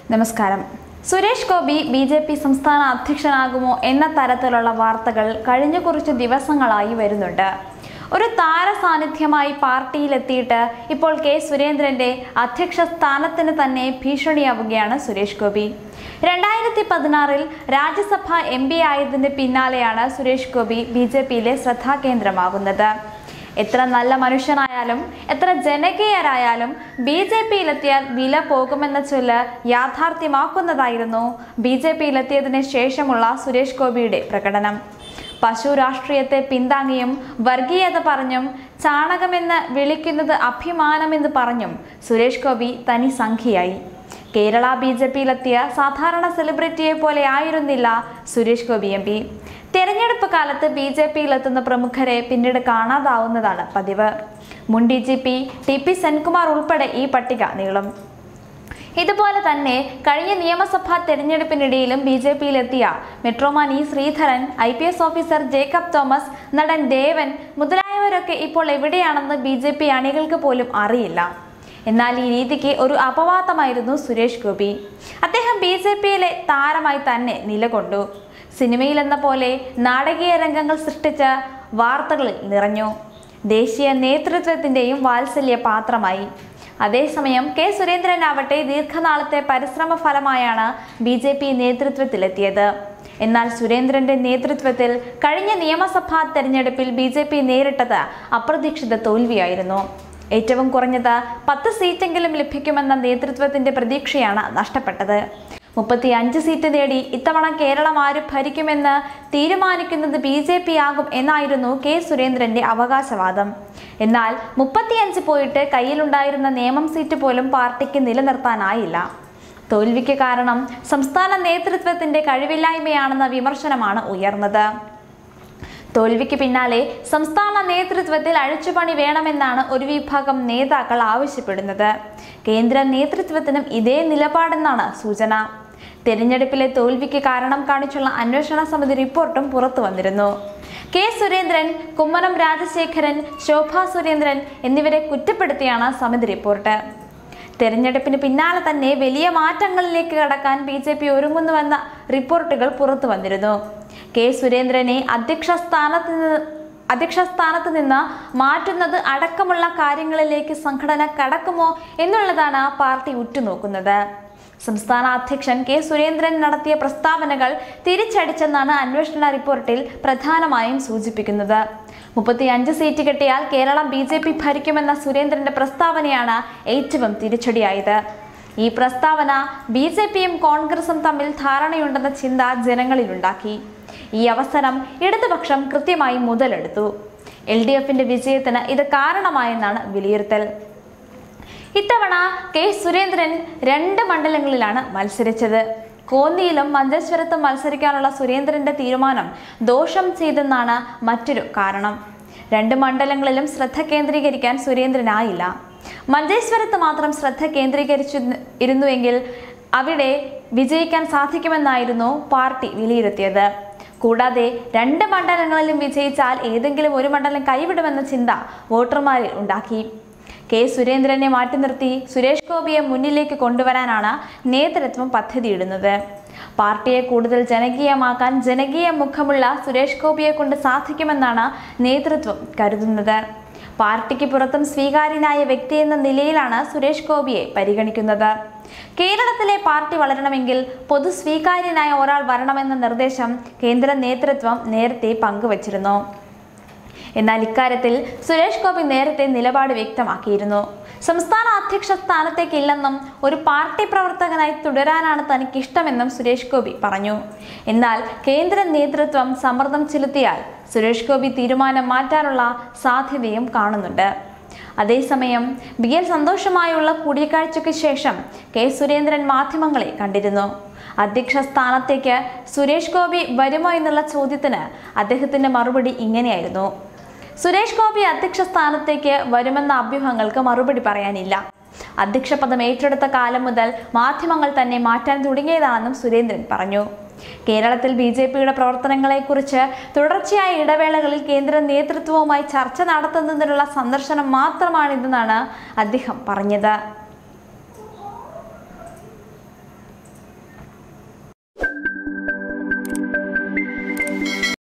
നമസ്കാരം Suresh Gopi B J P സംസ്ഥാന അധ്യക്ഷനാകുമോ എന്ന തരത്തിലുള്ള വാർത്തകൾ കഴിഞ്ഞ കുറച്ച് ദിവസങ്ങളായി വരുന്നുണ്ട് ഒരു താര സാന്നിധ്യമായി പാർട്ടിയിലെത്തിയിട്ട് ഇപ്പോൾ കെ സുരേന്ദ്രന്റെ അധ്യക്ഷ സ്ഥാനത്തിന് തന്നെ ഭീഷണിയാവുകയാണ് സുരേഷ് ഗോപി രണ്ടായിരത്തി പതിനാറിൽ രാജ്യസഭ എം പി ആയതിന് പിന്നാലെയാണ് സുരേഷ് ഗോപി ബി ജെ പിയിലെ ശ്രദ്ധാകേന്ദ്രമാകുന്നത് എത്ര നല്ല മനുഷ്യനായാലും എത്ര ജനകീയരായാലും ബി ജെ പിയിലെത്തിയാൽ വില പോകുമെന്ന ചൊല്ല് യാഥാർത്ഥ്യമാക്കുന്നതായിരുന്നു ബി ജെ പിയിലെത്തിയതിന് ശേഷമുള്ള സുരേഷ് ഗോപിയുടെ പ്രകടനം പശു രാഷ്ട്രീയത്തെ പിന്താങ്ങിയും വർഗീയത പറഞ്ഞും ചാണകമെന്ന് വിളിക്കുന്നത് അഭിമാനമെന്ന് പറഞ്ഞും സുരേഷ് ഗോപി തനി സംഖ്യയായി കേരള ബി ജെ പിയിലെത്തിയ സാധാരണ സെലിബ്രിറ്റിയെ പോലെ ആയിരുന്നില്ല സുരേഷ് ഗോപി എം പി തെരഞ്ഞെടുപ്പ് കാലത്ത് ബി ജെ പിയിലെത്തുന്ന പ്രമുഖരെ പിന്നീട് കാണാതാവുന്നതാണ് പതിവ് മുൻ D G P T P Senkumar ഉൾപ്പെടെ ഈ പട്ടിക നീളും ഇതുപോലെ തന്നെ കഴിഞ്ഞ നിയമസഭാ തെരഞ്ഞെടുപ്പിനിടയിലും ബി ജെ പിയിലെത്തിയ metroman E Sreedharan I P S officer Jacob Thomas നടൻ ദേവൻ മുതലായവരൊക്കെ ഇപ്പോൾ എവിടെയാണെന്ന് ബി ജെ പി അണികൾക്ക് പോലും അറിയില്ല എന്നാൽ ഈ രീതിക്ക് ഒരു അപവാദമായിരുന്നു സുരേഷ് ഗോപി അദ്ദേഹം ബി ജെ പിയിലെ താരമായി തന്നെ നിലകൊണ്ടു സിനിമയിലെന്ന പോലെ നാടകീയ രംഗങ്ങൾ സൃഷ്ടിച്ച വാർത്തകളിൽ നിറഞ്ഞു ദേശീയ നേതൃത്വത്തിൻ്റെയും വാത്സല്യ പാത്രമായി അതേസമയം കെ സുരേന്ദ്രനാവട്ടെ ദീർഘനാളത്തെ പരിശ്രമ ഫലമായാണ് ബി ജെ പി നേതൃത്വത്തിലെത്തിയത് എന്നാൽ സുരേന്ദ്രന്റെ നേതൃത്വത്തിൽ കഴിഞ്ഞ നിയമസഭാ തെരഞ്ഞെടുപ്പിൽ ബി ജെ പി നേരിട്ടത് അപ്രതീക്ഷിത തോൽവിയായിരുന്നു ഏറ്റവും കുറഞ്ഞത് പത്ത് സീറ്റെങ്കിലും ലഭിക്കുമെന്ന നേതൃത്വത്തിന്റെ പ്രതീക്ഷയാണ് നഷ്ടപ്പെട്ടത് മുപ്പത്തി അഞ്ച് സീറ്റ് നേടി ഇത്തവണ കേരളം ആര് ഭരിക്കുമെന്ന് തീരുമാനിക്കുന്നത് ബി ജെ പി ആകും എന്നായിരുന്നു കെ സുരേന്ദ്രന്റെ അവകാശവാദം എന്നാൽ മുപ്പത്തിയഞ്ച് പോയിട്ട് കയ്യിലുണ്ടായിരുന്ന നിയമം സീറ്റ് പോലും പാർട്ടിക്ക് നിലനിർത്താനായില്ല തോൽവിക്ക് കാരണം സംസ്ഥാന നേതൃത്വത്തിന്റെ കഴിവില്ലായ്മയാണെന്ന വിമർശനമാണ് ഉയർന്നത് തോൽവിക്ക് പിന്നാലെ സംസ്ഥാന നേതൃത്വത്തിൽ അഴിച്ചുപണി വേണമെന്നാണ് ഒരു വിഭാഗം നേതാക്കൾ ആവശ്യപ്പെടുന്നത് കേന്ദ്ര നേതൃത്വത്തിനും ഇതേ നിലപാടെന്നാണ് സൂചന തെരഞ്ഞെടുപ്പിലെ തോൽവിക്ക് കാരണം കാണിച്ചുള്ള അന്വേഷണ സമിതി റിപ്പോർട്ടും പുറത്തു വന്നിരുന്നു കെ സുരേന്ദ്രൻ കുമ്മനം രാജശേഖരൻ ശോഭാ സുരേന്ദ്രൻ എന്നിവരെ കുറ്റപ്പെടുത്തിയാണ് സമിതി റിപ്പോർട്ട് തെരഞ്ഞെടുപ്പിന് പിന്നാലെ തന്നെ വലിയ മാറ്റങ്ങളിലേക്ക് കടക്കാൻ ബി ജെ പി ഒരുങ്ങുന്നുവെന്ന റിപ്പോർട്ടുകൾ പുറത്തു വന്നിരുന്നു കെ സുരേന്ദ്രനെ അധ്യക്ഷ സ്ഥാനത്ത് നിന്ന് അധ്യക്ഷ സ്ഥാനത്ത് നിന്ന് മാറ്റുന്നത് അടക്കമുള്ള കാര്യങ്ങളിലേക്ക് സംഘടന കടക്കുമോ എന്നുള്ളതാണ് പാർട്ടി ഉറ്റുനോക്കുന്നത് സംസ്ഥാന അധ്യക്ഷൻ കെ സുരേന്ദ്രൻ നടത്തിയ പ്രസ്താവനകൾ തിരിച്ചടിച്ചെന്നാണ് അന്വേഷണ റിപ്പോർട്ടിൽ പ്രധാനമായും സൂചിപ്പിക്കുന്നത് മുപ്പത്തി അഞ്ച് സീറ്റ് കിട്ടിയാൽ കേരളം ബി ജെ പി ഭരിക്കുമെന്ന സുരേന്ദ്രന്റെ പ്രസ്താവനയാണ് ഏറ്റവും തിരിച്ചടിയായത് ഈ പ്രസ്താവന ബി ജെ പിയും കോൺഗ്രസും തമ്മിൽ ധാരണയുണ്ടെന്ന ചിന്ത ജനങ്ങളിലുണ്ടാക്കി ഈ അവസരം ഇടതുപക്ഷം കൃത്യമായി മുതലെടുത്തു എൽ ഡി എഫിന്റെ വിജയത്തിന് ഇത് കാരണമായെന്നാണ് വിലയിരുത്തൽ ഇത്തവണ കെ സുരേന്ദ്രൻ രണ്ട് മണ്ഡലങ്ങളിലാണ് മത്സരിച്ചത് കോന്നിയിലും മഞ്ചേശ്വരത്തും മത്സരിക്കാനുള്ള സുരേന്ദ്രന്റെ തീരുമാനം ദോഷം ചെയ്തെന്നാണ് മറ്റൊരു കാരണം രണ്ട് മണ്ഡലങ്ങളിലും ശ്രദ്ധ കേന്ദ്രീകരിക്കാൻ സുരേന്ദ്രനായില്ല മഞ്ചേശ്വരത്ത് മാത്രം ശ്രദ്ധ കേന്ദ്രീകരിച്ചു ഇരുന്നുവെങ്കിൽ അവിടെ വിജയിക്കാൻ സാധിക്കുമെന്നായിരുന്നു പാർട്ടി വിലയിരുത്തിയത് കൂടാതെ രണ്ട് മണ്ഡലങ്ങളിലും വിജയിച്ചാൽ ഏതെങ്കിലും ഒരു മണ്ഡലം കൈവിടുമെന്ന ചിന്ത വോട്ടർമാരിൽ ഉണ്ടാക്കി കെ സുരേന്ദ്രനെ മാറ്റി നിർത്തി സുരേഷ് ഗോപിയെ മുന്നിലേക്ക് കൊണ്ടുവരാനാണ് നേതൃത്വം പദ്ധതിയിടുന്നത് പാർട്ടിയെ കൂടുതൽ ജനകീയമാക്കാൻ ജനകീയ മുഖമുള്ള സുരേഷ് ഗോപിയെ കൊണ്ട് സാധിക്കുമെന്നാണ് നേതൃത്വം കരുതുന്നത് പാർട്ടിക്ക് പുറത്തും സ്വീകാര്യനായ വ്യക്തി എന്ന നിലയിലാണ് സുരേഷ് ഗോപിയെ പരിഗണിക്കുന്നത് കേരളത്തിലെ പാർട്ടി വളരണമെങ്കിൽ പൊതു സ്വീകാര്യനായ ഒരാൾ വരണമെന്ന നിർദ്ദേശം കേന്ദ്ര നേതൃത്വം നേരത്തെ പങ്കുവച്ചിരുന്നു എന്നാൽ ഇക്കാര്യത്തിൽ സുരേഷ് ഗോപി നേരത്തെ നിലപാട് വ്യക്തമാക്കിയിരുന്നു സംസ്ഥാന അധ്യക്ഷ സ്ഥാനത്തേക്കില്ലെന്നും ഒരു പാർട്ടി പ്രവർത്തകനായി തുടരാനാണ് തനിക്കിഷ്ടമെന്നും സുരേഷ് ഗോപി പറഞ്ഞു എന്നാൽ കേന്ദ്ര നേതൃത്വം സമ്മർദ്ദം ചെലുത്തിയാൽ സുരേഷ് ഗോപി തീരുമാനം മാറ്റാനുള്ള സാധ്യതയും കാണുന്നുണ്ട് അതേസമയം ബി എൽ സന്തോഷമായുള്ള കൂടിക്കാഴ്ചയ്ക്ക് ശേഷം കെ സുരേന്ദ്രൻ മാധ്യമങ്ങളെ കണ്ടിരുന്നു അധ്യക്ഷ സ്ഥാനത്തേക്ക് സുരേഷ് ഗോപി വരുമോ എന്നുള്ള ചോദ്യത്തിന് അദ്ദേഹത്തിന്റെ മറുപടി ഇങ്ങനെയായിരുന്നു സുരേഷ് ഗോപി അധ്യക്ഷ സ്ഥാനത്തേക്ക് വരുമെന്ന അഭ്യൂഹങ്ങൾക്ക് മറുപടി പറയാനില്ല അധ്യക്ഷ പദം ഏറ്റെടുത്ത കാലം മുതൽ മാധ്യമങ്ങൾ തന്നെ മാറ്റാൻ തുടങ്ങിയതാണെന്നും സുരേന്ദ്രൻ പറഞ്ഞു കേരളത്തിൽ ബി ജെ പിയുടെ പ്രവർത്തനങ്ങളെക്കുറിച്ച് തുടർച്ചയായ ഇടവേളകളിൽ കേന്ദ്ര നേതൃത്വവുമായി ചർച്ച നടത്തുന്നതിനുള്ള സന്ദർശനം മാത്രമാണിതെന്നാണ് അദ്ദേഹം പറഞ്ഞത്